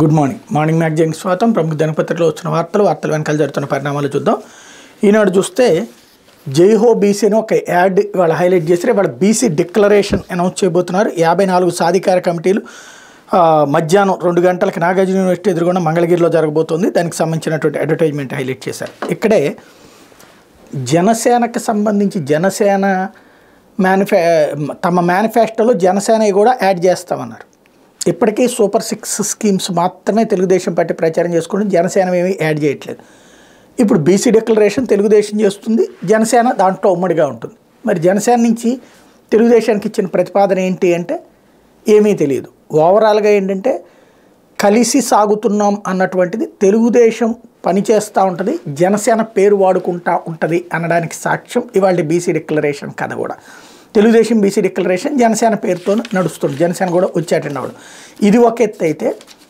good morning morning మ్యాగజైన్కి స్వాగతం ప్రముఖ దినపత్రికలో వచ్చిన వార్తలు వార్తల వెనకాల జరుగుతున్న పరిణామాలు చూద్దాం ఈనాడు చూస్తే జైహో బీసీ అని ఒక యాడ్ వాళ్ళ హైలైట్ చేసి వాళ్ళ బీసీ డిక్లరేషన్ అనౌన్స్ చేయబోతున్నారు యాభై నాలుగు సాధికార కమిటీలు ఆ, మధ్యాహ్నం రెండు గంటలకి నాగార్జున యూనివర్సిటీ ఎదురుగుండా మంగళగిరిలో జరగబోతుంది దానికి సంబంధించినటువంటి అడ్వర్టైజ్మెంట్ హైలైట్ చేశారు ఇక్కడే జనసేనకు సంబంధించి జనసేన మేనిఫే తమ మేనిఫెస్టోలో జనసేన కూడా యాడ్ చేస్తామన్నారు ఇప్పటికీ సూపర్ సిక్స్ స్కీమ్స్ మాత్రమే తెలుగుదేశం పార్టీ ప్రచారం చేసుకుంటూ జనసేన ఏమీ యాడ్ చేయట్లేదు ఇప్పుడు బీసీ డిక్లరేషన్ తెలుగుదేశం చేస్తుంది జనసేన దాంట్లో ఉమ్మడిగా ఉంటుంది మరి జనసేన నుంచి తెలుగుదేశానికి ఇచ్చిన ప్రతిపాదన ఏంటి అంటే ఏమీ తెలియదు ఓవరాల్గా ఏంటంటే కలిసి సాగుతున్నాం అన్నటువంటిది తెలుగుదేశం పనిచేస్తూ ఉంటుంది జనసేన పేరు వాడుకుంటా ఉంటుంది అనడానికి సాక్ష్యం ఇవాళ బీసీ డిక్లరేషన్ కథ కూడా తెలుగుదేశం బీసీ డిక్లరేషన్ జనసేన పేరుతో నడుస్తుంది జనసేన కూడా వచ్చేటండి అవడం ఇది ఒక ఎత్తు అయితే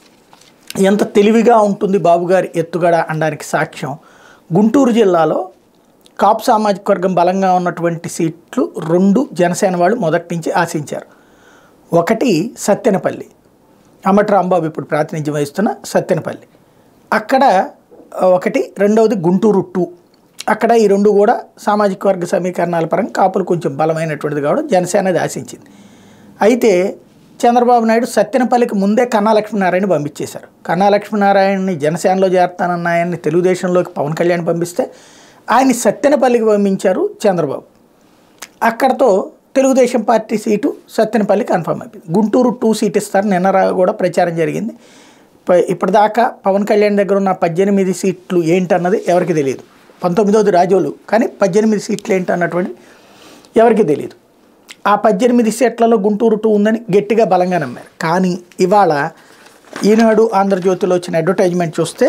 ఎంత తెలివిగా ఉంటుంది బాబుగారి ఎత్తుగడ అనడానికి సాక్ష్యం గుంటూరు జిల్లాలో కాపు సామాజిక వర్గం బలంగా ఉన్నటువంటి సీట్లు రెండు జనసేన వాళ్ళు మొదటి నుంచి ఆశించారు ఒకటి సత్తెనపల్లి అమ్మటి రాంబాబు ఇప్పుడు ప్రాతినిధ్యం వహిస్తున్న సత్తెనపల్లి అక్కడ ఆ, ఒకటి రెండవది గుంటూరు టూ అక్కడ ఈ రెండు కూడా సామాజిక వర్గ సమీకరణాల పరంగా కాపులు కొంచెం బలమైనటువంటిది కావడం జనసేన అది ఆశించింది అయితే చంద్రబాబు నాయుడు సత్యనపల్లికి ముందే కన్నా లక్ష్మీనారాయణ పంపించేశారు కన్నా లక్ష్మీనారాయణని జనసేనలో చేరుతానన్న ఆయన్ని తెలుగుదేశంలోకి పవన్ కళ్యాణ్ పంపిస్తే ఆయన్ని సత్యనపల్లికి పంపించారు చంద్రబాబు అక్కడతో Telugu Desam party seat Sattenapalli confirm అయిపోయింది గుంటూరు టూ సీట్ ఇస్తారు నిన్న రా- కూడా ప్రచారం జరిగింది ప- ఇప్పటిదాకా పవన్ కళ్యాణ్ దగ్గర ఉన్న పద్దెనిమిది సీట్లు ఏంటన్నది ఎవరికి తెలియదు పంతొమ్మిదవది రాజోలు కానీ పద్దెనిమిది సీట్లు ఏంటన్నటువంటి ఎవరికి తెలియదు ఆ పద్దెనిమిది సీట్లలో గుంటూరు టూ ఉందని గట్టిగా బలంగా నమ్మారు కానీ ఇవాళ ఈనాడు ఆంధ్రజ్యోతిలో వచ్చిన అడ్వర్టైజ్మెంట్ చూస్తే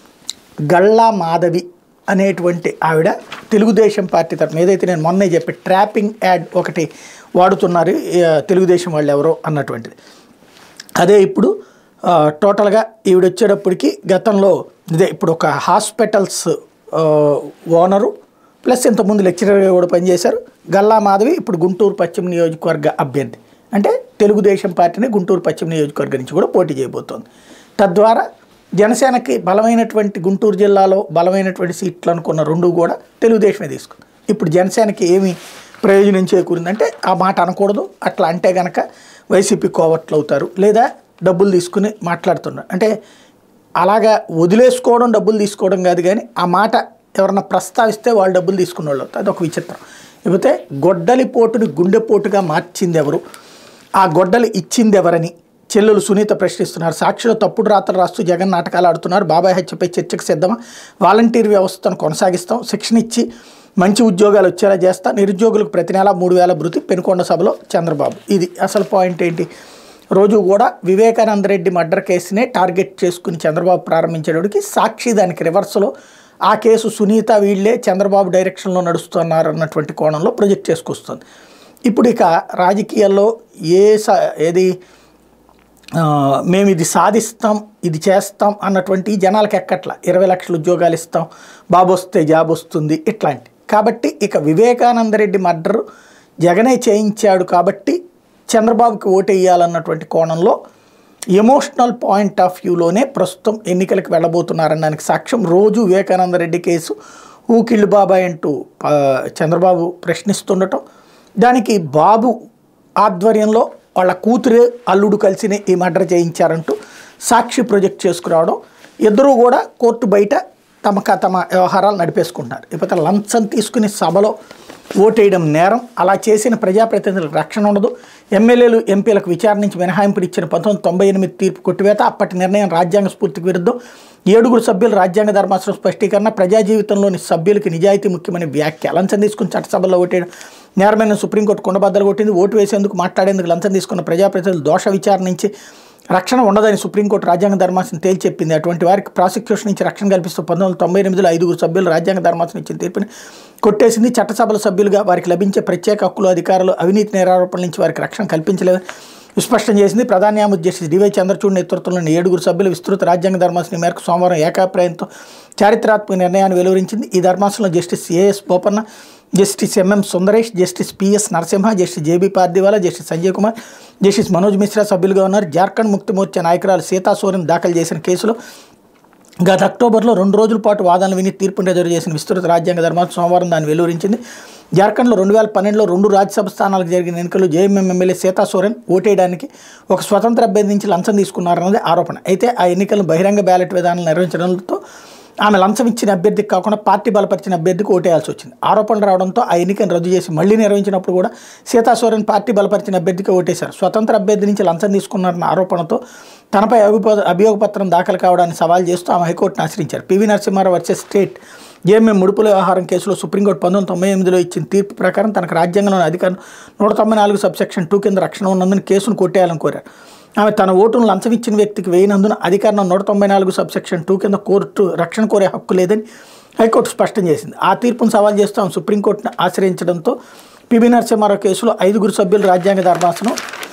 గళ్ళా మాధవి అనేటువంటి ఆవిడ తెలుగుదేశం పార్టీ తరఫున ఏదైతే నేను మొన్నే చెప్పి ట్రాపింగ్ యాడ్ ఒకటి వాడుతున్నారు ఆ, తెలుగుదేశం వాళ్ళు ఎవరో అన్నటువంటిది అదే ఇప్పుడు ఆ, టోటల్గా ఈవిడ వచ్చేటప్పటికి గతంలో ఇదే ఇప్పుడు ఒక హాస్పిటల్స్ ఆ, ఓనరు ప్లస్ ఇంతకుముందు లెక్చరర్గా కూడా పనిచేశారు గల్లా మాధవి ఇప్పుడు గుంటూరు పశ్చిమ నియోజకవర్గ అభ్యర్థి అంటే తెలుగుదేశం పార్టీని గుంటూరు పశ్చిమ నియోజకవర్గం నుంచి కూడా పోటీ చేయబోతోంది తద్వారా జనసేనకి బలమైనటువంటి గుంటూరు జిల్లాలో బలమైనటువంటి సీట్లు అనుకున్న రెండు కూడా తెలుగుదేశమే తీసుకుంది ఇప్పుడు జనసేనకి ఏమి ప్రయోజనం చేకూరిందంటే ఆ మాట అనకూడదు అట్లా అంటే గనక వైసీపీ కోవట్లు అవుతారు లేదా డబ్బులు తీసుకుని మాట్లాడుతున్నారు అంటే అలాగా వదిలేసుకోవడం డబ్బులు తీసుకోవడం కాదు కానీ ఆ మాట ఎవరన్నా ప్రస్తావిస్తే వాళ్ళు డబ్బులు తీసుకున్న వాళ్ళు అవుతారు అదొక విచిత్రం లేకపోతే గొడ్డలి పోటుని గుండెపోటుగా మార్చింది ఎవరు ఆ గొడ్డలి ఇచ్చింది ఎవరని చెల్లెలు సునీత ప్రశ్నిస్తున్నారు సాక్షిలో తప్పుడు రాతలు రాస్తూ జగన్ నాటకాలు ఆడుతున్నారు బాబాయ్ హత్యపై చర్చకు సిద్ధమా వాలంటీర్ వ్యవస్థను కొనసాగిస్తాం శిక్షణ ఇచ్చి మంచి ఉద్యోగాలు వచ్చేలా చేస్తా నిరుద్యోగులకు ప్రతి నెల మూడు వేల భృతి పెనుకొండ సభలో చంద్రబాబు ఇది అసలు పాయింట్ ఏంటి రోజు కూడా వివేకానంద రెడ్డి మర్డర్ కేసునే టార్గెట్ చేసుకుని చంద్రబాబు ప్రారంభించేటోడికి సాక్షి దానికి రివర్స్లో ఆ కేసు సునీత వీళ్ళే చంద్రబాబు డైరెక్షన్లో నడుస్తున్నారు అన్నటువంటి కోణంలో ప్రొజెక్ట్ చేసుకొస్తుంది ఇప్పుడు ఇక రాజకీయాల్లో ఏ స ఏది ఆ, మేము ఇది సాధిస్తాం ఇది చేస్తాం అన్నటువంటి జనాలకు ఎక్కట్ల ఇరవై లక్షల ఉద్యోగాలు ఇస్తాం బాబు వస్తే జాబ్ వస్తుంది ఇట్లాంటి కాబట్టి ఇక వివేకానంద రెడ్డి మర్డర్ జగనే చేయించాడు కాబట్టి చంద్రబాబుకి ఓటేయాలన్నటువంటి కోణంలో ఎమోషనల్ పాయింట్ ఆఫ్ వ్యూలోనే ప్రస్తుతం ఎన్నికలకు వెళ్ళబోతున్నారనడానికి సాక్ష్యం రోజు వివేకానంద రెడ్డి కేసు ఊకిళ్ళు బాబాయ్ అంటూ ఆ, చంద్రబాబు ప్రశ్నిస్తుండటం దానికి బాబు ఆధ్వర్యంలో వాళ్ళ కూతురే అల్లుడు కలిసి ఈ మర్డర్ చేయించారంటూ సాక్షి ప్రొజెక్ట్ చేసుకురావడం ఇద్దరూ కూడా కోర్టు బయట తమక తమ వ్యవహారాలు నడిపేసుకుంటున్నారు ఇకపోతే లంచం తీసుకుని సభలో ఓటేయడం నేరం అలా చేసిన ప్రజాప్రతినిధులకు రక్షణ ఉండదు ఎమ్మెల్యేలు ఎంపీలకు విచారణ నుంచి మినహాయింపులు ఇచ్చిన పంతొమ్మిది తొంభై ఎనిమిది తీర్పు కొట్టివేత అప్పటి నిర్ణయం రాజ్యాంగ స్ఫూర్తికి విరుద్ధం ఏడుగురు సభ్యులు రాజ్యాంగ ధర్మాసనం స్పష్టీకరణ ప్రజా జీవితంలోని సభ్యులకి నిజాయితీ ముఖ్యమైన వ్యాఖ్య లంచం తీసుకుని చట్టసభలో ఓటేయడం నేరమైన సుప్రీంకోర్టు కొండబద్దలు కొట్టింది ఓటు వేసేందుకు మాట్లాడేందుకు లంచం తీసుకున్న ప్రజాప్రతినిధులు దోష విచారణ నుంచి రక్షణ ఉండదని సుప్రీంకోర్టు రాజ్యాంగ ధర్మాసనం తేల్చి చెప్పింది అటువంటి వారికి ప్రాసిక్యూషన్ నుంచి రక్షణ కల్పిస్తూ పంతొమ్మిది వందల తొంభై ఎనిమిదిలో ఐదుగురు సభ్యులు రాజ్యాంగ ధర్మాసనం ఇచ్చిన తీర్పుని కొట్టేసింది చట్టసభల సభ్యులుగా వారికి లభించే ప్రత్యేక హక్కులు అధికారులు అవినీతి నేరారోపణల నుంచి వారికి రక్షణ కల్పించలేదని విస్పష్టం చేసింది ప్రధాన న్యాయమూర్తి జస్టిస్ డివై చంద్రచూడ్ నేతృత్వంలోని ఏడుగురు సభ్యుల విస్తృత రాజ్యాంగ ధర్మాసనం మేరకు సోమవారం ఏకాభిప్రాయంతో చారిత్రాత్మక నిర్ణయాన్ని వెలువరించింది ఈ ధర్మాసనంలో justice A S Bopanna justice M M Sundaresh justice P S Narasimha justice J B Pardiwala justice Sanjay Kumar justice Manoj Mishra సభ్యులుగా ఉన్నారు జార్ఖండ్ ముక్తి మోర్చా నాయకురాలు సీతా సోరెన్ దాఖలు చేసిన కేసులో గత అక్టోబర్లో రెండు రోజుల పాటు వాదనలు విని తీర్పును రిజర్వ్ చేసిన విస్తృత రాజ్యాంగ ధర్మాసనం సోమవారం దాన్ని వెలువరించింది జార్ఖండ్లో రెండు వేల పన్నెండులో రెండు రాజ్యసభ స్థానాలకు జరిగిన ఎన్నికల్లో జేఎంఎం ఎమ్మెల్యే సీతా సోరెన్ ఓటేయడానికి ఒక స్వతంత్ర అభ్యర్థి నుంచి లంచం తీసుకున్నారన్నది ఆరోపణ అయితే ఆ ఎన్నికలను బహిరంగ బ్యాలెట్ విధానం నిర్వహించడంతో ఆమె లంచం ఇచ్చిన అభ్యర్థికి కాకుండా పార్టీ బలపరిచిన అభ్యర్థికి ఓటేయాల్సి వచ్చింది ఆరోపణలు రావడంతో ఆ ఎన్నికను రద్దు చేసి మళ్లీ నిర్వహించినప్పుడు కూడా సీతా సోరెన్ పార్టీ బలపరిచిన అభ్యర్థికి ఓటేశారు స్వతంత్ర అభ్యర్థి నుంచి లంచం తీసుకున్నారన్న ఆరోపణతో తనపై అభిప అభియోగపత్రం దాఖలు కావడాన్ని సవాల్ చేస్తూ ఆమె హైకోర్టును ఆశ్రయించారు PV Narasimha Rao versus state JMM ముడుపుల వ్యవహారం కేసులో సుప్రీంకోర్టు పంతొమ్మిది తొంభై ఎనిమిదిలో ఇచ్చిన తీర్పు ప్రకారం తనకు రాజ్యాంగంలోని అధికారం నూట తొంభై నాలుగు సబ్సెక్షన్ టూ కింద రక్షణ ఉన్నందున కేసును కొట్టేయాలని కోరారు ఆమె తన ఓటును లంచం ఇచ్చిన వ్యక్తికి వేయినందున అధికారం నూట తొంభై నాలుగు సబ్సెక్షన్ టూ కింద కోర్టు రక్షణ కోరే హక్కు లేదని హైకోర్టు స్పష్టం చేసింది ఆ తీర్పును సవాల్ చేస్తూ ఆమె సుప్రీంకోర్టును ఆశ్రయించడంతో పివి నరసింహారావు కేసులో ఐదుగురు సభ్యులు రాజ్యాంగ ధర్మాసనం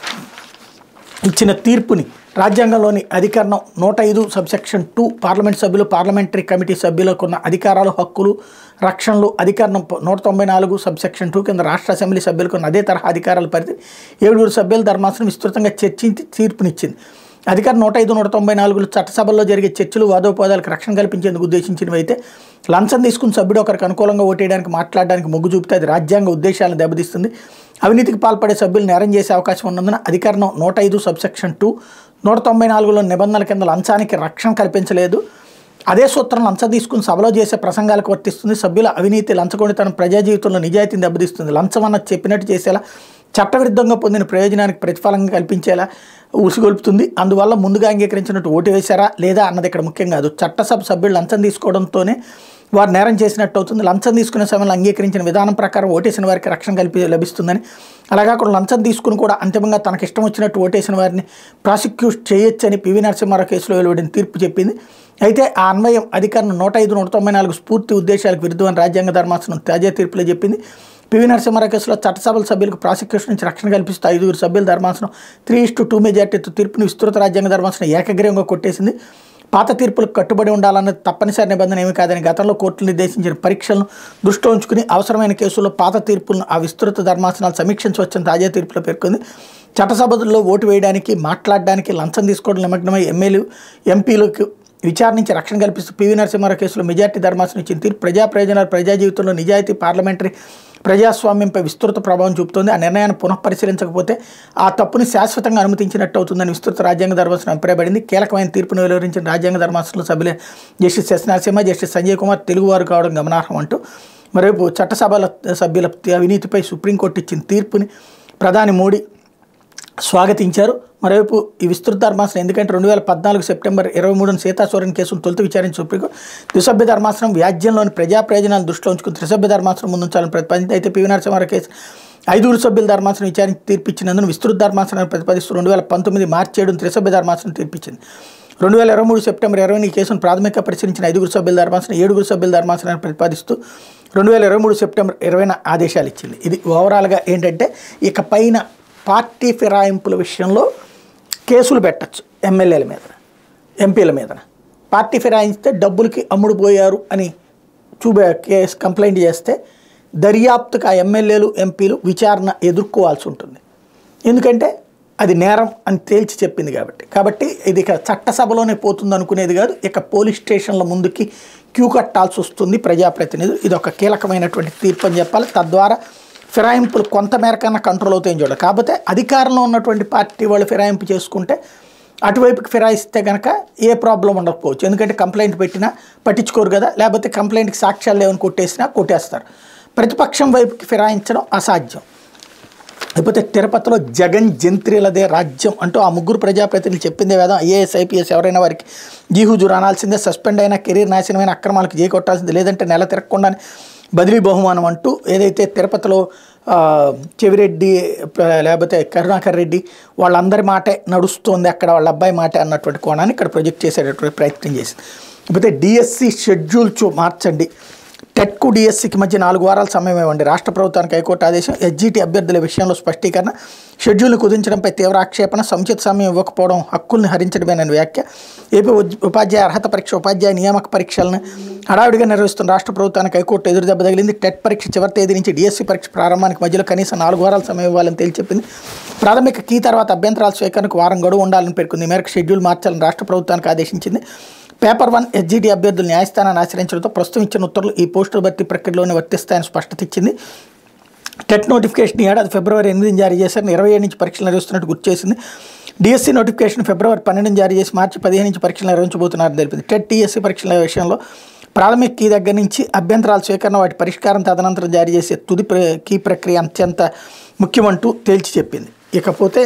ఇచ్చిన తీర్పుని రాజ్యాంగంలోని అధికరణం నూట ఐదు సబ్సెక్షన్ టూ పార్లమెంట్ సభ్యులు పార్లమెంటరీ కమిటీ సభ్యులకు ఉన్న అధికారాలు హక్కులు రక్షణలు అధికరణం ప- నూట తొంభై నాలుగు సబ్సెక్షన్ టూ కింద రాష్ట్ర అసెంబ్లీ సభ్యులకు ఉన్న అదే తరహా అధికారాల పరిధి ఏడుగురు సభ్యుల ధర్మాసనం విస్తృతంగా చర్చించి తీర్పునిచ్చింది అధికారం నూట ఐదు నూట తొంభై నాలుగులో చట్టసభల్లో జరిగే చర్చలు వాదోపవాదాలకు రక్షణ కల్పించేందుకు ఉద్దేశించినవి అయితే లంచం తీసుకున్న సభ్యుడు ఒకరికి అనుకూలంగా ఓటేయడానికి మాట్లాడడానికి మొగ్గు చూపితే అది రాజ్యాంగ ఉద్దేశాలను దెబ్బతీస్తుంది అవినీతికి పాల్పడే సభ్యులు నేరం చేసే అవకాశం ఉన్నందున అధికారం నూట ఐదు సబ్సెక్షన్ టూ నూట తొంభై నాలుగులో నిబంధనల కింద లంచానికి రక్షణ కల్పించలేదు అదే సూత్రం లంచం తీసుకుని సభలో చేసే ప్రసంగాలకు వర్తిస్తుంది సభ్యుల అవినీతి లంచగొనితనం ప్రజా జీవితంలో నిజాయితీని దెబ్బతీస్తుంది లంచం అన్నది చెప్పినట్టు చేసేలా చట్టవిరుద్ధంగా పొందిన ప్రయోజనానికి ప్రతిఫలంగా కల్పించేలా ఉసిగొల్పుతుంది అందువల్ల ముందుగా అంగీకరించినట్టు ఓటు వేశారా లేదా అన్నది ఇక్కడ ముఖ్యం కాదు చట్టసభ సభ్యులు లంచం తీసుకోవడంతోనే వారు నేరం చేసినట్టు అవుతుంది లంచం తీసుకునే సమయంలో అంగీకరించిన విధానం ప్రకారం ఓటేసిన వారికి రక్షణ కల్పి లభిస్తుందని అలాగా కూడా లంచం తీసుకుని కూడా అంతిమంగా తనకి ఇష్టం వచ్చినట్టు ఓటేసిన వారిని ప్రాసిక్యూట్ చేయొచ్చని పివి నరసింహారావు కేసులో వెలువడిన తీర్పు చెప్పింది అయితే ఆ అన్వయం అధికారం నూట ఐదు నూట తొంభై నాలుగు స్ఫూర్తి ఉద్దేశాలకు విరుద్ధమని రాజ్యాంగ ధర్మాసనం తాజా తీర్పులో చెప్పింది పివి నరసింహారావు కేసులో చట్టసభల సభ్యులకు ప్రాసిక్యూషన్ నుంచి రక్షణ కల్పిస్తూ ఐదుగురు సభ్యుల ధర్మాసనం త్రీ ఇస్టు టూ మెజార్టీతో తీర్పును విస్తృత రాజ్యాంగ ధర్మాసనం ఏకగ్రీవంగా కొట్టేసింది పాత తీర్పులకు కట్టుబడి ఉండాలన్నది తప్పనిసరి నిబంధన ఏమీ కాదని గతంలో కోర్టులు నిర్దేశించిన పరీక్షలను దృష్టిలో ఉంచుకుని అవసరమైన కేసుల్లో పాత తీర్పులను ఆ విస్తృత ధర్మాసనాలు సమీక్షించవచ్చని తాజా తీర్పులో పేర్కొంది చట్టసభల్లో ఓటు వేయడానికి మాట్లాడడానికి లంచం తీసుకోవడం నిమగ్నమై ఎమ్మెల్యే ఎంపీలకు విచారించి రక్షణ కల్పిస్తూ పివి నరసింహారావు కేసులో మెజార్టీ ధర్మాసనం ఇచ్చిన తీర్పు ప్రజా ప్రయోజనాలు ప్రజా జీవితంలో నిజాయితీ పార్లమెంటరీ ప్రజాస్వామ్యంపై విస్తృత ప్రభావం చూపుతోంది ఆ నిర్ణయాన్ని పునఃపరిశీలించకపోతే ఆ తప్పుని శాశ్వతంగా అనుమతించినట్టు అవుతుందని విస్తృత రాజ్యాంగ ధర్మాసనం అభిప్రాయపడింది కీలకమైన తీర్పును వెలువరించిన రాజ్యాంగ ధర్మాసనంలో సభ్యులే justice S Narasimha justice Sanjay Kumar తెలుగువారు కావడం గమనార్హం అంటూ మరోవైపు చట్టసభల సభ్యుల అవినీతిపై సుప్రీంకోర్టు ఇచ్చిన తీర్పుని ప్రధాని మోడీ స్వాగతించారు మరోవైపు ఈ విస్తృత ధర్మాసనం ఎందుకంటే రెండు వేల పద్నాలుగు సెప్టెంబర్ ఇరవై మూడున సీతాసోరెన్ కేసును తొలుత విచారించి సుప్రీంకోర్టు ద్విసభ్య ధర్మాసనం వ్యాజ్యంలోని ప్రజా ప్రయోజనాలు దృష్టిలో ఉంచుకుని త్రిసభ్య ధర్మాసనం ముందుంచాలని ప్రతిపాదించింది అయితే పివి నరసింహారావు కేసు ఐదుగురు సభ్యుల ధర్మాసనం విచారించి తీర్పిచ్చినందున విస్తృత ధర్మాసనాన్ని ప్రతిపాదిస్తూ రెండు వేల పంతొమ్మిది మార్చి ఏడున త్రిసభ్య ధర్మాసనం తీర్పిచ్చింది రెండు వేల ఇరవై మూడు సెప్టెంబర్ ఇరవై ఈ కేసును ప్రాథమిక పరిశీలించిన ఐదుగురు సభ్యుల ధర్మాసనం ఏడుగురు సభ్యుల ధర్మాసనాన్ని ప్రతిపాదిస్తూ రెండు వేల ఇరవై మూడు సెప్టెంబర్ ఇరవైన ఆదేశాలు ఇచ్చింది ఇది ఓవరాల్గా ఏంటంటే ఇక పైన పార్టీ ఫిరాయింపుల విషయంలో కేసులు పెట్టచ్చు ఎమ్మెల్యేల మీద ఎంపీల మీద పార్టీ ఫిరాయిస్తే డబ్బులకి అమ్ముడు పోయారు అని చూపే కేసు కంప్లైంట్ చేస్తే దర్యాప్తుకు ఆ ఎమ్మెల్యేలు ఎంపీలు విచారణ ఎదుర్కోవాల్సి ఉంటుంది ఎందుకంటే అది నేరం అని తేల్చి చెప్పింది కాబట్టి కాబట్టి ఇది ఇక చట్టసభలోనే పోతుంది అనుకునేది కాదు ఇక పోలీస్ స్టేషన్ల ముందుకి క్యూ కట్టాల్సి వస్తుంది ప్రజాప్రతినిధులు ఇది ఒక కీలకమైనటువంటి తీర్పు అని చెప్పాలి తద్వారా ఫిరాయింపులు కొంత మేరకన్నా కంట్రోల్ అవుతాయని చూడాలి కాకపోతే అధికారంలో ఉన్నటువంటి పార్టీ వాళ్ళు ఫిరాయింపు చేసుకుంటే అటువైపుకి ఫిరాయిస్తే కనుక ఏ ప్రాబ్లం ఉండకపోవచ్చు ఎందుకంటే కంప్లైంట్ పెట్టినా పట్టించుకోరు కదా లేకపోతే కంప్లైంట్కి సాక్ష్యాలు లేవని కొట్టేసినా కొట్టేస్తారు ప్రతిపక్షం వైపుకి ఫిరాయించడం అసాధ్యం లేకపోతే తిరుపతిలో జగన్ జంత్రిలదే రాజ్యం అంటూ ఆ ముగ్గురు ప్రజాప్రతినిధులు చెప్పిందే వేదం ఐఏఎస్ ఐపీఎస్ ఎవరైనా వారికి జీహుజురు అనాల్సిందే సస్పెండ్ అయినా కెరీర్ నాశనమైన అక్రమాలకు జై కొట్టాల్సిందే లేదంటే నెల తిరగకుండానే బదిలీ బహుమానం అంటూ ఏదైతే తిరుపతిలో ఆ, చెవిరెడ్డి ప- లేకపోతే కరుణాకర్ రెడ్డి వాళ్ళందరి మాటే నడుస్తోంది అక్కడ వాళ్ళ అబ్బాయి మాటే అన్నటువంటి కోణాన్ని ఇక్కడ ప్రొజెక్ట్ చేసేటటువంటి ప్రయత్నం చేసింది లేకపోతే డిఎస్సి షెడ్యూల్ చూ మార్చండి టెట్కు డిఎస్సికి మధ్య నాలుగు వారాల సమయం ఇవ్వండి రాష్ట్ర ప్రభుత్వానికి హైకోర్టు ఆదేశం ఎస్జీటీ అభ్యర్థుల విషయంలో స్పష్టీకరణ షెడ్యూల్ను కుదించడంపై తీవ్ర ఆక్షేపణ సముచిత సమయం ఇవ్వకపోవడం హక్కుల్ని హరించడమేనని వ్యాఖ్య ఏపీ ఉద్- ఉపాధ్యాయ అర్హత పరీక్ష ఉపాధ్యాయ నియామక పరీక్షలను హడావిడిగా నిర్వహిస్తున్న రాష్ట్ర ప్రభుత్వానికి హైకోర్టు ఎదురు దెబ్బ తగిలింది టెట్ పరీక్ష చివరి తేదీ నుంచి డిఎస్సి పరీక్ష ప్రారంభానికి మధ్యలో కనీసం నాలుగు వారాల సమయం ఇవ్వాలని తేల్చెప్పింది ప్రాథమిక కీ తర్వాత అభ్యంతరాల స్వీకరణకు వారం గడువు ఉండాలని పేర్కొంది ఈ మేరకు షెడ్యూల్ మార్చాలని రాష్ట్ర ప్రభుత్వానికి ఆదేశించింది పేపర్ వన్ ఎస్జీటీ అభ్యర్థులు న్యాయస్థానాన్ని ఆశ్రయించడంతో ప్రస్తుతం ఇచ్చిన ఉత్తర్వులు ఈ పోస్టుల భర్తీ ప్రక్రియలోనే వర్తిస్తాయని స్పష్టత ఇచ్చింది టెట్ నోటిఫికేషన్ ఈ ఏడాది ఫిబ్రవరి ఎనిమిదిని జారీ చేశారు ఇరవై ఏడు నుంచి పరీక్షలు నిర్వహిస్తున్నట్టు గుర్తు చేసింది డిఎస్సి నోటిఫికేషన్ ఫిబ్రవరి పన్నెండుని జారీ చేసి మార్చి పదిహేను నుంచి పరీక్షలు నిర్వహించబోతున్నారని తెలిపింది టెట్ టీఎస్సీ పరీక్షల విషయంలో ప్రాథమిక కీ దగ్గర నుంచి అభ్యంతరాల స్వీకరణ వాటి పరిష్కారం తదనంతరం జారీ చేసే తుది ప్ర కీ ప్రక్రియ అత్యంత ముఖ్యమంటూ తేల్చి చెప్పింది ఇకపోతే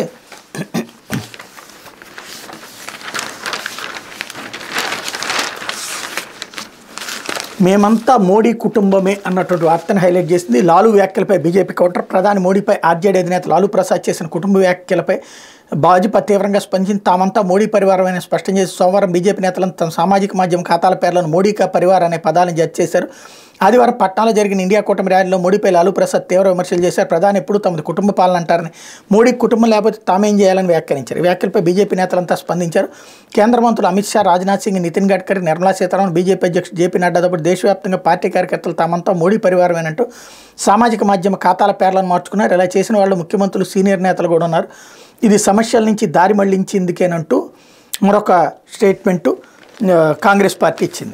మేమంతా మోడీ కుటుంబమే అన్నటువంటి వార్తను హైలైట్ చేసింది లాలు వ్యాఖ్యలపై బీజేపీ కౌంటర్ ప్రధాని మోడీపై ఆర్జేడీ అధినేత లాలు ప్రసాద్ చేసిన కుటుంబ వ్యాఖ్యలపై భాజపా తీవ్రంగా స్పందించి తామంతా మోడీ పరివారమని స్పష్టం చేసి సోమవారం బీజేపీ నేతలను తమ సామాజిక మాధ్యమం ఖాతాల పేర్లను మోడీ కా పరివార్ అనే పదాలను జడ్జ్ చేశారు ఆదివారం పట్నాలో జరిగిన ఇండియా కూటమి ర్యాలీలో మోడీపై లాలూ ప్రసాద్ తీవ్ర విమర్శలు చేశారు ప్రధాని ఎప్పుడు తమది కుటుంబ పాలన అంటారని మోడీ కుటుంబం లేకపోతే తామేం చేయాలని వ్యాఖ్యానించారు ఈ వ్యాఖ్యలపై బీజేపీ నేతలంతా స్పందించారు కేంద్ర మంత్రులు అమిత్ షా రాజ్నాథ్ సింగ్ నితిన్ గడ్కరీ నిర్మలా సీతారామన్ బీజేపీ అధ్యక్షుడు జేపీ నడ్డాతో పాటు దేశవ్యాప్తంగా పార్టీ కార్యకర్తలు తామంతా మోడీ పరివారమేనంటూ సామాజిక మాధ్యమ ఖాతాల పేర్లను మార్చుకున్నారు ఇలా చేసిన వాళ్ళు ముఖ్యమంత్రులు సీనియర్ నేతలు కూడా ఉన్నారు ఇది సమస్యల నుంచి దారి మళ్లించిందికేనంటూ మరొక స్టేట్మెంటు ఆ, కాంగ్రెస్ పార్టీ ఇచ్చింది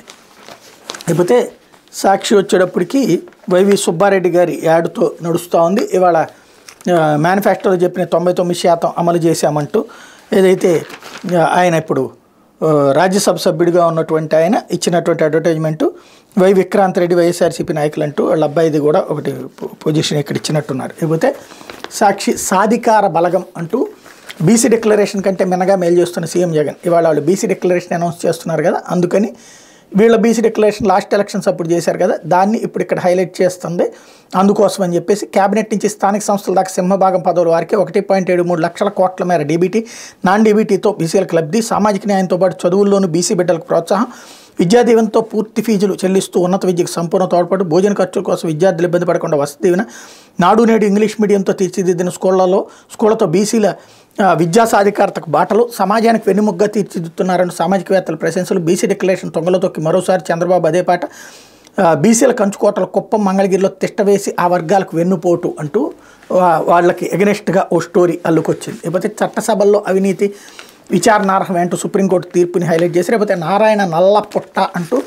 లేకపోతే సాక్షి వచ్చేటప్పటికి వైవి సుబ్బారెడ్డి గారి యాడ్తో నడుస్తూ ఉంది ఇవాళ ఆ, మేనిఫెస్టోలో చెప్పిన తొంభై తొమ్మిది శాతం అమలు చేశామంటూ ఏదైతే ఆ, ఆయన ఇప్పుడు ఆ, రాజ్యసభ సభ్యుడిగా ఉన్నటువంటి ఆయన ఇచ్చినటువంటి advertisement Y Vikranth Reddy YSRCP నాయకులు అంటూ వాళ్ళ అబ్బాయిది కూడా ఒకటి పొ- పొజిషన్ ఇక్కడ ఇచ్చినట్టున్నారు లేకపోతే సాక్షి సాధికార బలగం అంటూ బీసీ డిక్లరేషన్ కంటే మిన్నగా మేలు చేస్తున్న సీఎం జగన్ ఇవాళ వాళ్ళు బీసీ డిక్లరేషన్ అనౌన్స్ చేస్తున్నారు కదా అందుకని వీళ్ళ బీసీ డిక్లరేషన్ లాస్ట్ ఎలక్షన్స్ అప్పుడు చేశారు కదా దాన్ని ఇప్పుడు ఇక్కడ హైలైట్ చేస్తుంది అందుకోసం అని చెప్పేసి కేబినెట్ నుంచి స్థానిక సంస్థల దాకా సింహభాగం పదవుల వారికి ఒకటి పాయింట్ ఏడు మూడు లక్షల కోట్ల మేర డీబీటీ నాన్ డీబీటీతో బీసీలకు లబ్ధి సామాజిక న్యాయంతో పాటు చదువుల్లోనూ బీసీ బిడ్డలకు ప్రోత్సాహం విద్యా దీవెనతో పూర్తి ఫీజులు చెల్లిస్తూ ఉన్నత విద్యకు సంపూర్ణ తోడ్పాటు భోజన ఖర్చుల కోసం విద్యార్థులు ఇబ్బంది పడకుండా వసతి దీవెన నాడు నేడు ఇంగ్లీష్ మీడియంతో తీర్చిదిద్దిన స్కూళ్లలో స్కూళ్లతో బీసీల ఆ, విద్యా సాధికారతకు బాటలు సమాజానికి వెన్నుముగ్గా తీర్చిదిద్దుతున్నారని సామాజికవేత్తల ప్రశంసలు బీసీ డిక్లరేషన్ తొంగలో తొక్కి మరోసారి చంద్రబాబు అదే పాట ఆ, బీసీల కంచుకోటల కుప్పం మంగళగిరిలో తిష్టవేసి ఆ వర్గాలకు వెన్నుపోటు అంటూ వా- వాళ్ళకి ఎగనెస్ట్గా ఓ స్టోరీ అల్లుకొచ్చింది లేకపోతే చట్టసభల్లో అవినీతి విచారణార్హం అంటూ సుప్రీంకోర్టు తీర్పుని హైలైట్ చేసి లేకపోతే నారాయణ నల్ల పుట్ట అంటూ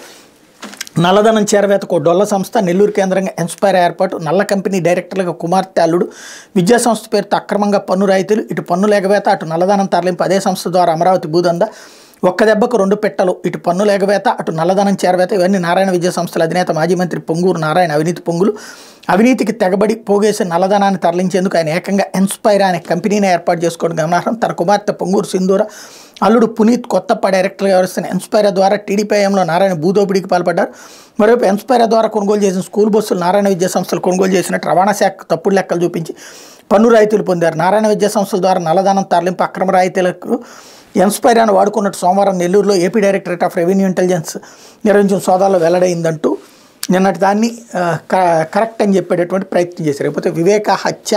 నల్లధనం చేరవేతకు ఓ డొల్ల సంస్థ నెల్లూరు కేంద్రంగా ఇన్స్పైర్ ఏర్పాటు నల్ల కంపెనీ డైరెక్టర్లుగా కుమార్తె అల్లుడు విద్యా సంస్థ పేరుతో అక్రమంగా పన్ను రాయితీలు ఇటు పన్నుల ఎగవేత అటు నల్లధనం తరలింపు అదే సంస్థ ద్వారా అమరావతి భూదంద ఒక్క దెబ్బకు రెండు పెట్టలు ఇటు పన్నుల ఎగవేత అటు నల్లధనం చేరవేత ఇవన్నీ నారాయణ విద్యా సంస్థల అధినేత మాజీ మంత్రి పొంగూరు నారాయణ అవినీతి పొంగులు అవినీతికి తెగబడి పోగేసి నల్లధనాన్ని తరలించేందుకు ఆయన ఏకంగా ఇన్స్పైర్ అనే కంపెనీని ఏర్పాటు చేసుకోవడం గమనార్హం తన కుమార్తె పొంగూరు సింధూర అల్లుడు పునీత్ కొత్తప్ప డైరెక్టర్గా వ్యవహరిస్తున్న ఇన్స్పైర్ ద్వారా టీడీపీఎంలో నారాయణ భూదోపిడీకి పాల్పడ్డారు మరోవైపు ఇన్స్పైర్ ద్వారా కొనుగోలు చేసిన స్కూల్ బస్సులు నారాయణ విద్యా సంస్థలు కొనుగోలు చేసినట్టు రవాణా శాఖ తప్పుడు లెక్కలు చూపించి పన్ను రాయితీలు పొందారు నారాయణ విద్యా సంస్థల ద్వారా నల్లధనం తరలింపు అక్రమ రాయితీలకు ఇన్స్పైర్ అని వాడుకున్నట్టు సోమవారం నెల్లూరులో AP directorate of revenue intelligence నిర్వహించిన సోదాల్లో వెల్లడైందంటూ నిన్నటి దాన్ని ఆ, క- కరెక్ట్ అని చెప్పేటటువంటి ప్రయత్నం చేశారు లేకపోతే వివేక హత్య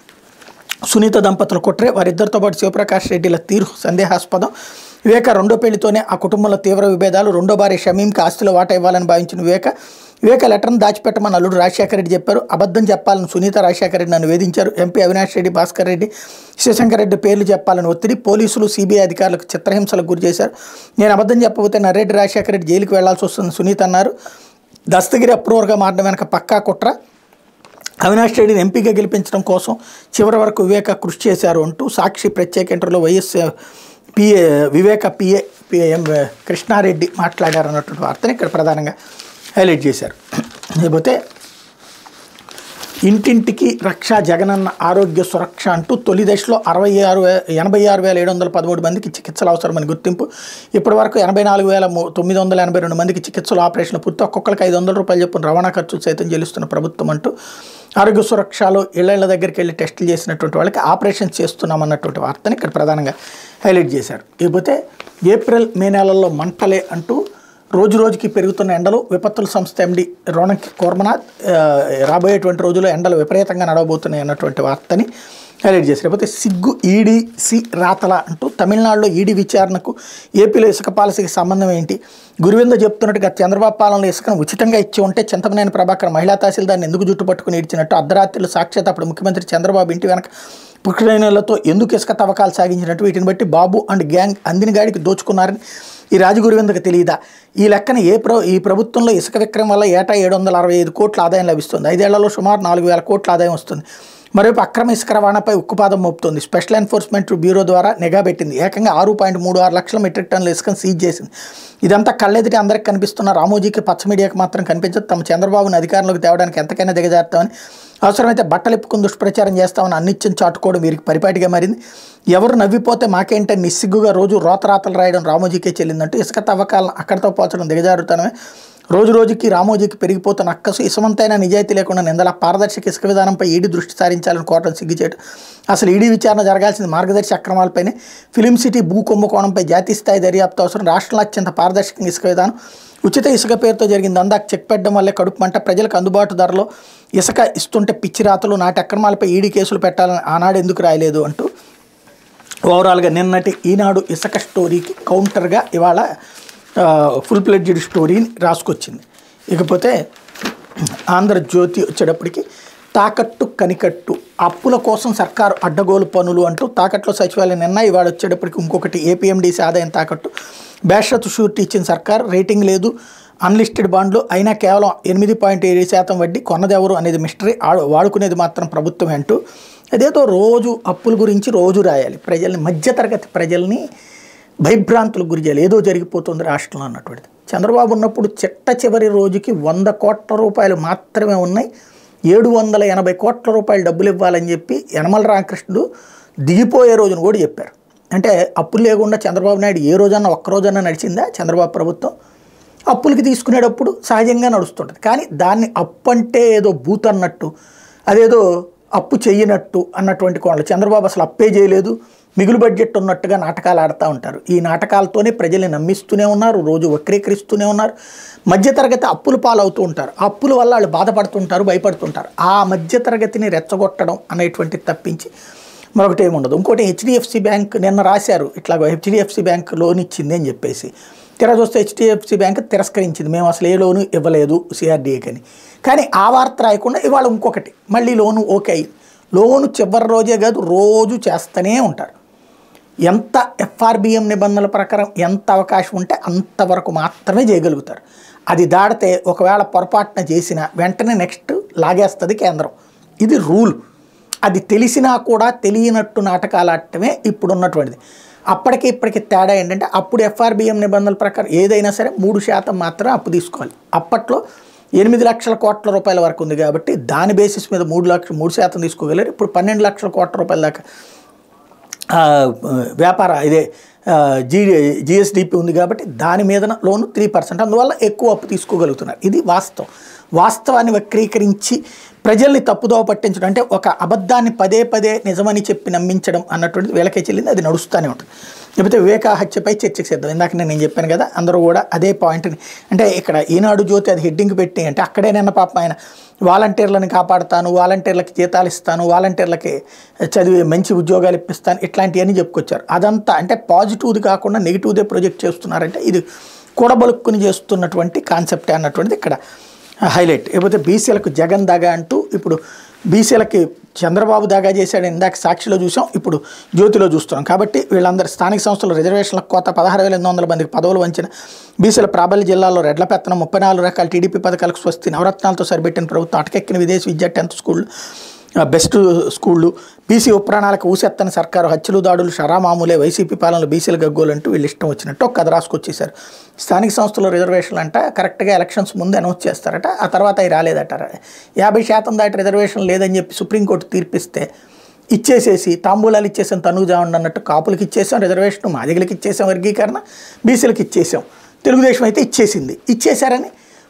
సునీత దంపతుల కుట్రే వారిద్దరితో పాటు శివప్రకాష్ రెడ్డిల తీరు సందేహాస్పదం వివేక రెండో పెళ్లితోనే ఆ కుటుంబంలో తీవ్ర విభేదాలు రెండో భార్య షమీంకి ఆస్తిలో వాటా ఇవ్వాలని భావించిన వివేక వివేక లెటర్ను దాచిపెట్టమని అల్లుడు రాజశేఖర రెడ్డి చెప్పారు అబద్ధం చెప్పాలని సునీత రాజశేఖర రెడ్డి నన్ను వేధించారు ఎంపీ అవినాష్ రెడ్డి భాస్కర్ రెడ్డి శివశంకర్ రెడ్డి పేర్లు చెప్పాలని ఒత్తిడి పోలీసులు సిబిఐ అధికారులకు చిత్రహింసలకు గురి చేశారు నేను అబద్ధం చెప్పబోతే నర్రెడ్డి రాజశేఖర రెడ్డి జైలుకి వెళ్లాల్సి వస్తుంది సునీత అన్నారు దస్తగిరి అప్రూవర్గా మారడం వెనక పక్కా కుట్ర అవినాష్ రెడ్డిని ఎంపీగా గెలిపించడం కోసం చివరి వరకు వివేక కృషి చేశారు అంటూ సాక్షి ప్రత్యేక ఇంటర్వ్యూలో Y S P A Viveka P A P M కృష్ణారెడ్డి మాట్లాడారు అన్నటువంటి వార్తని ఇక్కడ ప్రధానంగా హైలైట్ చేశారు లేకపోతే ఇంటింటికి రక్ష జగనన్న ఆరోగ్య సురక్ష అంటూ తొలి దశలో అరవై ఆరు వే ఎనభై ఆరు వేల ఏడు వందల పదమూడు మందికి చికిత్సలు అవసరమని గుర్తింపు ఇప్పటి వరకు ఎనభై నాలుగు వేల ము- తొమ్మిది వందల ఎనభై రెండు మందికి చికిత్సలు ఆపరేషన్లు పూర్తి ఒక్కొక్కరికి ఐదు వందల రూపాయలు చొప్పున రవాణా ఖర్చు సైతం చెల్లిస్తున్న ప్రభుత్వం అంటూ ఆరోగ్య సురక్షలో ఇళ్ల దగ్గరికి వెళ్ళి టెస్టులు చేసినటువంటి వాళ్ళకి ఆపరేషన్ చేస్తున్నామన్నటువంటి వార్తని ఇక్కడ ప్రధానంగా హైలైట్ చేశారు లేకపోతే ఏప్రిల్ మే నెలల్లో మంటలే అంటూ రోజు రోజుకి పెరుగుతున్న ఎండలు విపత్తుల సంస్థ ఎండి రోనక్ కోర్మనాథ్ ఆ, రాబోయేటువంటి రోజుల్లో ఎండలు విపరీతంగా నడవబోతున్నాయి అన్నటువంటి వార్తని హైలైట్ చేశారు లేకపోతే సిగ్గు ఈడీ సి రాతల అంటూ తమిళనాడులో ఈడీ విచారణకు ఏపీలో ఇసుక పాలసీకి సంబంధం ఏంటి గురువింద చెప్తున్నట్టుగా చంద్రబాబు పాలనలో ఇసుకను ఉచితంగా ఇచ్చి ఉంటే చింతమనేని ప్రభాకర్ మహిళా తహసీల్దార్ని ఎందుకు జుట్టు పట్టుకుని ఇచ్చినట్టు అర్ధరాత్రులు సాక్షాత్ అప్పుడు ముఖ్యమంత్రి చంద్రబాబు ఇంటి వెనక పుక్కినలతో ఎందుకు ఇసుక తవ్వకాలు సాగించినట్టు వీటిని బట్టి బాబు అండ్ గ్యాంగ్ అందిన గాడికి దోచుకున్నారని ఈ రాజగురువిందకు తెలియదా ఈ లెక్కన ఏ ప్ర ఈ ప్రభుత్వంలో ఇసుక విక్రయం వల్ల ఏటా ఏడు వందల అరవై ఐదు కోట్ల ఆదాయం లభిస్తుంది ఐదేళ్లలో సుమారు నాలుగు వేల కోట్ల ఆదాయం వస్తుంది మరోవైపు అక్రమ ఇసుక రవాణాపై ఉక్కుపాదం మోపుతోంది స్పెషల్ ఎన్ఫోర్స్మెంట్ బ్యూరో ద్వారా నిఘా పెట్టింది ఏకంగా ఆరు పాయింట్ మూడు ఆరు లక్షల మెట్రిక్ టన్నుల ఇసుకను సీజ్ చేసింది ఇదంతా కళ్ళెదిటి అందరికి కనిపిస్తున్న రామోజీకి పచ్చ మీడియాకి మాత్రం కనిపించదు తమ చంద్రబాబుని అధికారంలోకి తేవడానికి ఎంతకైనా దిగజారుతామని అవసరమైతే బట్టలు ఇప్పుకుని దుష్ప్రచారం చేస్తామని అన్నిత్యం చాటుకోవడం వీరికి పరిపాటిగా మారింది ఎవరు నవ్విపోతే మాకేంటే నిస్సిగ్గుగా రోజు రోతరాతలు రాయడం రామోజీకే చెల్లిందంటూ ఇసుక తవ్వకాలను అక్కడితో పోల్చడం దిగజారుతానమే రోజు రోజుకి రామోజీకి పెరిగిపోతున్న అక్కసు ఇసమంతైనా నిజాయితీ లేకుండా నిందల పారదర్శక ఇసుక విధానంపై ఈడీ దృష్టి సారించాలని కోరడం సిగ్గుచేటు అసలు ఈడీ విచారణ జరగాల్సిన మార్గదర్శి అక్రమాలపైనే ఫిలిం సిటీ భూ కుంభకోణంపై జాతీయ స్థాయి దర్యాప్తు అవసరం రాష్ట్రంలో అత్యంత పారదర్శకంగా ఇసుక విధానం ఉచిత ఇసుక పేరుతో జరిగిన దందాకు చెక్ పెట్టడం వల్లే కడుపు మంట ప్రజలకు అందుబాటు ధరలో ఇసుక ఇస్తుంటే పిచ్చి రాతలు నాటి అక్రమాలపై ఈడీ కేసులు పెట్టాలని ఆనాడు ఎందుకు రాయలేదు అంటూ ఓవరాల్గా నిన్నటి ఈనాడు ఇసుక స్టోరీకి కౌంటర్గా ఇవాళ ఆ, ఫుల్ ప్లెడ్జ్డ్ స్టోరీని రాసుకొచ్చింది ఇకపోతే ఆంధ్రజ్యోతి వచ్చేటప్పటికి తాకట్టు కనికట్టు అప్పుల కోసం సర్కారు అడ్డగోలు పనులు అంటూ తాకట్లో సచివాలయం నిన్న ఇవాళ వచ్చేటప్పటికి ఇంకొకటి ఏపీఎండీసీ ఆదాయం తాకట్టు బేషరతు షూరిటీ ఇచ్చిన సర్కార్ రేటింగ్ లేదు అన్లిస్టెడ్ బాండ్లు అయినా కేవలం ఎనిమిది పాయింట్ ఏడు శాతం వడ్డీ కొన్నదెవరు అనేది మిస్టరీ ఆడు వాడుకునేది మాత్రం ప్రభుత్వమే అంటూ అదేదో రోజు అప్పుల గురించి రోజు రాయాలి ప్రజల్ని మధ్యతరగతి ప్రజల్ని భయభ్రాంతులకు గురి చేయాలి ఏదో జరిగిపోతుంది రాష్ట్రంలో అన్నటువంటిది చంద్రబాబు ఉన్నప్పుడు చిట్ట చివరి రోజుకి వంద కోట్ల రూపాయలు మాత్రమే ఉన్నాయి ఏడు వందల ఎనభై కోట్ల రూపాయలు డబ్బులు ఇవ్వాలని చెప్పి యనమల రామకృష్ణుడు దిగిపోయే రోజున కూడా చెప్పారు అంటే అప్పులు లేకుండా చంద్రబాబు నాయుడు ఏ రోజన్నా ఒక్క రోజన్నా నడిచిందా చంద్రబాబు ప్రభుత్వం అప్పులకి తీసుకునేటప్పుడు సహజంగా నడుస్తుంటుంది కానీ దాన్ని అప్పు అంటే ఏదో బూత్ అన్నట్టు అదేదో అప్పు చెయ్యనట్టు అన్నటువంటి కోణాలు చంద్రబాబు అసలు అప్పే చేయలేదు మిగులు బడ్జెట్ ఉన్నట్టుగా నాటకాలు ఆడుతూ ఉంటారు ఈ నాటకాలతోనే ప్రజల్ని నమ్మిస్తూనే ఉన్నారు రోజు వక్రీకరిస్తూనే ఉన్నారు మధ్యతరగతి అప్పుల పాలవుతూ ఉంటారు ఆ అప్పుల వల్ల వాళ్ళు బాధపడుతుంటారు భయపడుతుంటారు ఆ మధ్యతరగతిని రెచ్చగొట్టడం అనేటువంటిది తప్పించి మరొకటి ఏమి ఉండదు ఇంకోటి హెచ్డిఎఫ్సి బ్యాంక్ నిన్న రాశారు ఇట్లా హెచ్డిఎఫ్సి బ్యాంక్ లోన్ ఇచ్చింది అని చెప్పేసి తీరా చూస్తే హెచ్డిఎఫ్సి బ్యాంక్ తిరస్కరించింది మేము అసలు ఏ లోను ఇవ్వలేదు సిఆర్డీఏకి అని కానీ ఆ వార్త రాయకుండా ఇవాళ ఇంకొకటి మళ్ళీ లోను ఓకే అయింది లోను చివరి రోజే కాదు రోజు చేస్తూనే ఉంటారు ఎంత ఎఫ్ఆర్బిఎం నిబంధనల ప్రకారం ఎంత అవకాశం ఉంటే అంతవరకు మాత్రమే చేయగలుగుతారు అది దాడితే ఒకవేళ పొరపాటున చేసిన వెంటనే నెక్స్ట్ లాగేస్తుంది కేంద్రం ఇది రూల్ అది తెలిసినా కూడా తెలియనట్టు నాటకాలు ఆడటమే ఇప్పుడు ఉన్నటువంటిది అప్పటికి ఇప్పటికి తేడా ఏంటంటే అప్పుడు ఎఫ్ఆర్బిఎం నిబంధనల ప్రకారం ఏదైనా సరే మూడు శాతం మాత్రమే అప్పు తీసుకోవాలి అప్పట్లో ఎనిమిది లక్షల కోట్ల రూపాయల వరకు ఉంది కాబట్టి దాని బేసిస్ మీద మూడు లక్షలు మూడు శాతం తీసుకోగలరు ఇప్పుడు పన్నెండు లక్షల కోట్ల రూపాయల దాకా ఆ, వ్యాపార ఇదే జీ జిఎస్డిపి ఉంది కాబట్టి దాని మీద లోను త్రీ పర్సెంట్ అందువల్ల ఎక్కువ అప్పు తీసుకోగలుగుతున్నారు ఇది వాస్తవం వాస్తవాన్ని వక్రీకరించి ప్రజల్ని తప్పుదోవ పట్టించడం అంటే ఒక అబద్ధాన్ని పదే పదే నిజమని చెప్పి నమ్మించడం అన్నటువంటిది వీళ్ళకే చెల్లింది అది నడుస్తూనే ఉంటుంది లేకపోతే వివేకా హత్యపై చర్చకు సిద్ధం ఇందాక నేను చెప్పాను కదా అందరూ కూడా అదే పాయింట్ని అంటే ఇక్కడ ఈనాడు జ్యోతి అది హెడ్డింగ్ పెట్టి అంటే అక్కడే నిన్న పాపం ఆయన వాలంటీర్లను కాపాడుతాను వాలంటీర్లకి జీతాలు ఇస్తాను వాలంటీర్లకి చదివి మంచి ఉద్యోగాలు ఇప్పిస్తాను ఇట్లాంటివన్నీ చెప్పుకొచ్చారు అదంతా అంటే పాజిటివ్ది కాకుండా నెగిటివ్దే ప్రొజెక్ట్ చేస్తున్నారంటే ఇది కూడబలుక్కుని చేస్తున్నటువంటి కాన్సెప్టే అన్నటువంటిది ఇక్కడ హైలైట్ లేకపోతే బీసీలకు జగన్ దాగా అంటూ ఇప్పుడు బీసీలకి చంద్రబాబు దాగా చేశాడు ఇందాక సాక్షిలో చూసాం ఇప్పుడు జ్యోతిలో చూస్తున్నాం కాబట్టి వీళ్ళందరూ స్థానిక సంస్థల రిజర్వేషన్ల కోత పదహారు వేల ఎనిమిది వందల మందికి పదవులు వంచిన బీసీల ప్రాబల్య జిల్లాలో రెడ్ల పెత్తనం ముప్పై నాలుగు రకాల టీడీపీ పథకాలకు స్వస్తి నవరత్నాలతో సరిపెట్టిన ప్రభుత్వం అటకెక్కిన విదేశీ విద్యా టెన్త్ స్కూళ్ళు ఆ, బెస్ట్ స్కూళ్ళు బీసీ ఉపప్రాణాలకు ఊసెత్తని సర్కారు హత్యలు దాడులు షరామామూలే వైసీపీ పాలనలో బీసీల గగ్గోలు అంటూ వీళ్ళు ఇష్టం వచ్చినట్టు ఒక కథ రాసుకొచ్చేశారు స్థానిక సంస్థల రిజర్వేషన్లు అంట కరెక్ట్గా ఎలక్షన్స్ ముందు అనౌన్స్ చేస్తారట ఆ తర్వాత అవి రాలేదట యాభై శాతం దాటి రిజర్వేషన్ లేదని చెప్పి సుప్రీంకోర్టు తీర్పిస్తే ఇచ్చేసేసి తాంబూలాలు ఇచ్చేసాం తనుగుజామండి అన్నట్టు కాపులకి ఇచ్చేసాం రిజర్వేషన్ మాదిగలకి ఇచ్చేసాం వర్గీకరణ బీసీలకు ఇచ్చేసాం తెలుగుదేశం అయితే ఇచ్చేసింది ఇచ్చేశారని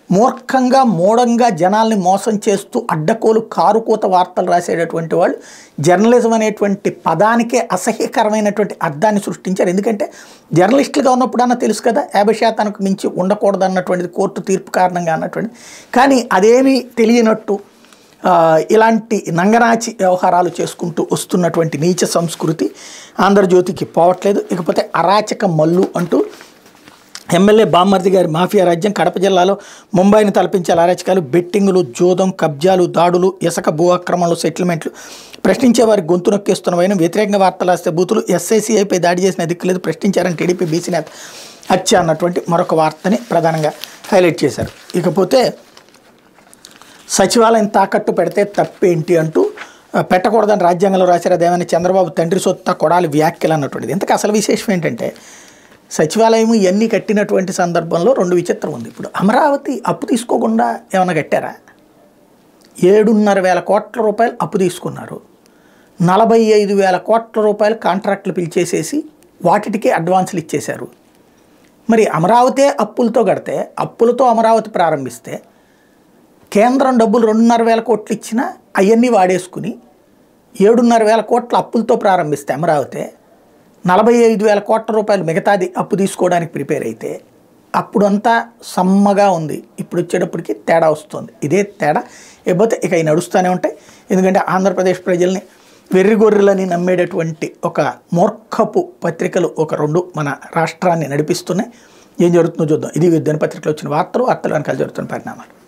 మూర్ఖంగా మూఢంగా జనాల్ని మోసం చేస్తూ అడ్డకోలు కారుకోత వార్తలు రాసేటటువంటి వాళ్ళు జర్నలిజం అనేటువంటి పదానికే అసహ్యకరమైనటువంటి అర్థాన్ని సృష్టించారు ఎందుకంటే జర్నలిస్టులుగా ఉన్నప్పుడన్నా తెలుసు కదా యాభై శాతానికి మించి ఉండకూడదు అన్నటువంటిది కోర్టు తీర్పు కారణంగా అన్నటువంటిది కానీ అదేమీ తెలియనట్టు ఆ, ఇలాంటి నంగనాచి వ్యవహారాలు చేసుకుంటూ వస్తున్నటువంటి నీచ సంస్కృతి ఆంధ్రజ్యోతికి పోవట్లేదు ఇకపోతే అరాచక మల్లు అంటూ ఎమ్మెల్యే బామ్మర్ది గారి మాఫియా రాజ్యం కడప జిల్లాలో ముంబైని తలపించే అరాచకాలు బెట్టింగులు జోదం కబ్జాలు దాడులు ఇసుక భూ ఆక్రమణలు సెటిల్మెంట్లు ప్రశ్నించే వారి గొంతు నొక్కేస్తున్న వైన వ్యతిరేకంగా వార్తలు రాస్తే బూతులు ఎస్ఐసిఐపై దాడి చేసిన దిక్కులేదు ప్రశ్నించారని టీడీపీ బీసీ నేత హత్య అన్నటువంటి మరొక వార్తని ప్రధానంగా హైలైట్ చేశారు ఇకపోతే సచివాలయం తాకట్టు పెడితే తప్పేంటి అంటూ ఆ, పెట్టకూడదని రాజ్యాంగంలో రాశారు అదేమని చంద్రబాబు తండ్రి సొత్త కొడాలి వ్యాఖ్యలు అన్నటువంటిది ఇంతకు అసలు విశేషం ఏంటంటే సచివాలయం ఇవన్నీ కట్టినటువంటి సందర్భంలో రెండు విచిత్రం ఉంది ఇప్పుడు అమరావతి అప్పు తీసుకోకుండా ఏమైనా కట్టారా ఏడున్నర వేల కోట్ల రూపాయలు అప్పు తీసుకున్నారు నలభై ఐదు వేల కోట్ల రూపాయలు కాంట్రాక్టులు పిలిచేసేసి వాటికి అడ్వాన్సులు ఇచ్చేశారు మరి అమరావతే అప్పులతో కడితే అప్పులతో అమరావతి ప్రారంభిస్తే కేంద్రం డబ్బులు రెండున్నర వేల కోట్లు ఇచ్చినా అవన్నీ వాడేసుకుని ఏడున్నర వేల కోట్ల అప్పులతో ప్రారంభిస్తే అమరావతి నలభై ఐదు వేల కోట్ల రూపాయలు మిగతాది అప్పు తీసుకోవడానికి ప్రిపేర్ అయితే అప్పుడంతా సమ్మగా ఉంది ఇప్పుడు వచ్చేటప్పటికి తేడా వస్తుంది ఇదే తేడా లేకపోతే ఇక అవి నడుస్తూనే ఉంటాయి ఎందుకంటే ఆంధ్రప్రదేశ్ ప్రజల్ని వెర్రిగొర్రెలని నమ్మేటటువంటి ఒక మూర్ఖపు పత్రికలు ఒక రెండు మన రాష్ట్రాన్ని నడిపిస్తున్నాయి ఏం జరుగుతుందో చూద్దాం ఇది దినపత్రికలో వచ్చిన వార్తలు వార్తలు వెనకాల జరుగుతున్న పరిణామాలు